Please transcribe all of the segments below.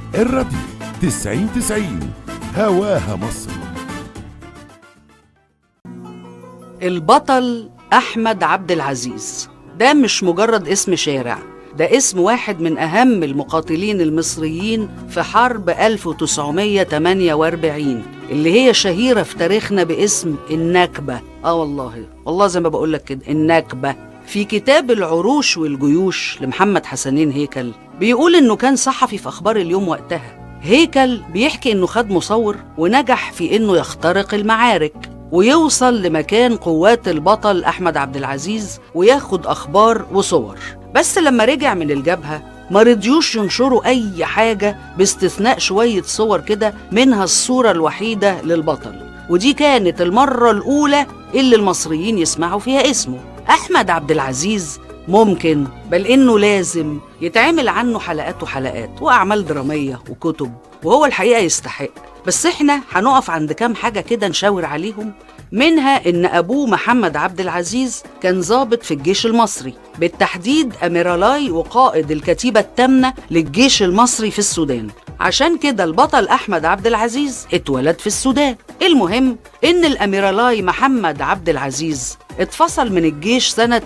الراديو 90 90 هواها مصر البطل أحمد عبد العزيز ده مش مجرد اسم شارع ده اسم واحد من أهم المقاتلين المصريين في حرب 1948 اللي هي شهيرة في تاريخنا باسم النكبة آه والله والله زي ما بقولك كده النكبة في كتاب العروش والجيوش لمحمد حسنين هيكل بيقول إنه كان صحفي في أخبار اليوم وقتها هيكل بيحكي إنه خد مصور ونجح في إنه يخترق المعارك ويوصل لمكان قوات البطل أحمد عبد العزيز وياخد أخبار وصور بس لما رجع من الجبهة ما رضيوش ينشروا أي حاجة باستثناء شوية صور كده منها الصورة الوحيدة للبطل ودي كانت المرة الأولى اللي المصريين يسمعوا فيها اسمه أحمد عبد العزيز ممكن بل إنه لازم يتعمل عنه حلقات وحلقات وأعمال درامية وكتب وهو الحقيقة يستحق بس إحنا هنقف عند كام حاجة كده نشاور عليهم منها إن أبوه محمد عبد العزيز كان ضابط في الجيش المصري بالتحديد أميرالاي وقائد الكتيبة التامنة للجيش المصري في السودان عشان كده البطل أحمد عبد العزيز اتولد في السودان المهم إن الأميرالاي محمد عبد العزيز اتفصل من الجيش سنة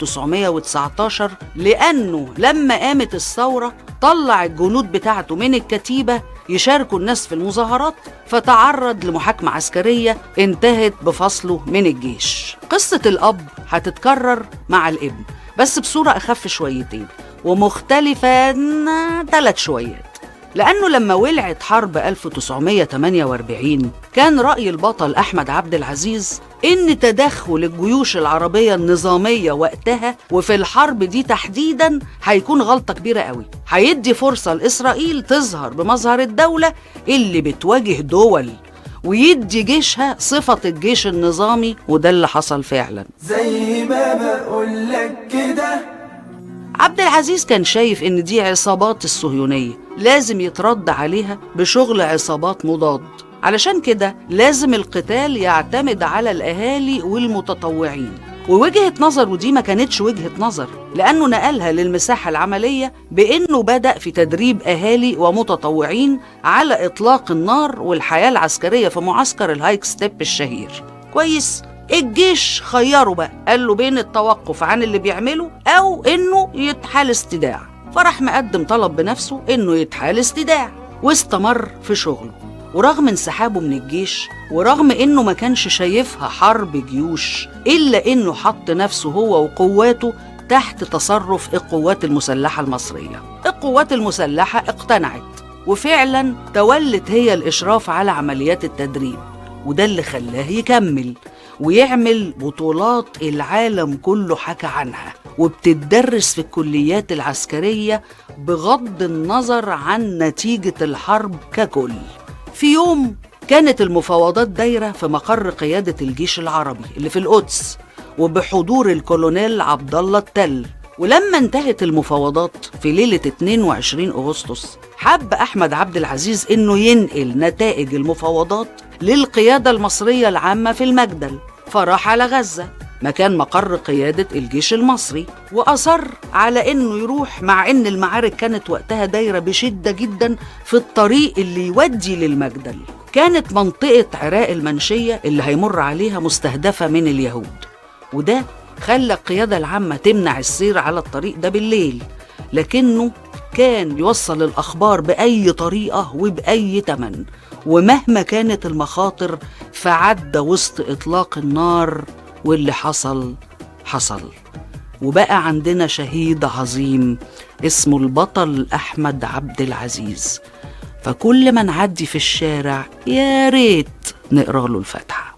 1919 لأنه لما قامت الثورة طلع الجنود بتاعته من الكتيبة يشاركوا الناس في المظاهرات فتعرض لمحاكمة عسكرية انتهت بفصله من الجيش قصة الأب هتتكرر مع الابن بس بصورة أخف شويتين ومختلفة ثلاث شويات لأنه لما ولعت حرب 1948 كان رأي البطل أحمد عبد العزيز إن تدخل الجيوش العربية النظامية وقتها وفي الحرب دي تحديدا هيكون غلطة كبيرة قوي هيدي فرصة لإسرائيل تظهر بمظهر الدولة اللي بتواجه دول ويدي جيشها صفة الجيش النظامي وده اللي حصل فعلا زي ما بقول لك كده عبد العزيز كان شايف ان دي عصابات الصهيونية لازم يترد عليها بشغل عصابات مضاد علشان كده لازم القتال يعتمد على الأهالي والمتطوعين ووجهة نظره دي ما كانتش وجهة نظر لأنه نقلها للمساحة العملية بأنه بدأ في تدريب أهالي ومتطوعين على إطلاق النار والحياة العسكرية في معسكر الهايك ستيب الشهير كويس الجيش خيره بقى قال له بين التوقف عن اللي بيعمله أو إنه يتحال استداع فراح مقدم طلب بنفسه إنه يتحال استداع واستمر في شغله ورغم انسحابه من الجيش ورغم انه ما كانش شايفها حرب جيوش الا انه حط نفسه هو وقواته تحت تصرف القوات المسلحه المصريه القوات المسلحه اقتنعت وفعلا تولت هي الاشراف على عمليات التدريب وده اللي خلاه يكمل ويعمل بطولات العالم كله حكى عنها وبتدرس في الكليات العسكرية بغض النظر عن نتيجة الحرب ككل في يوم كانت المفاوضات دايرة في مقر قيادة الجيش العربي اللي في القدس وبحضور الكولونيل عبد الله التل ولما انتهت المفاوضات في ليلة 22 أغسطس حب أحمد عبد العزيز إنه ينقل نتائج المفاوضات للقيادة المصرية العامة في المجدل فراح على غزة مكان مقر قيادة الجيش المصري وأصر على إنه يروح مع إن المعارك كانت وقتها دايرة بشدة جدا في الطريق اللي يودي للمجدل كانت منطقة عراق المنشية اللي هيمر عليها مستهدفة من اليهود وده خلى القيادة العامة تمنع السير على الطريق ده بالليل لكنه كان يوصل الأخبار بأي طريقة وبأي تمن ومهما كانت المخاطر فعدى وسط إطلاق النار واللي حصل حصل وبقى عندنا شهيد عظيم اسمه البطل أحمد عبد العزيز فكل ما نعدي في الشارع يا ريت نقرأ له الفاتحة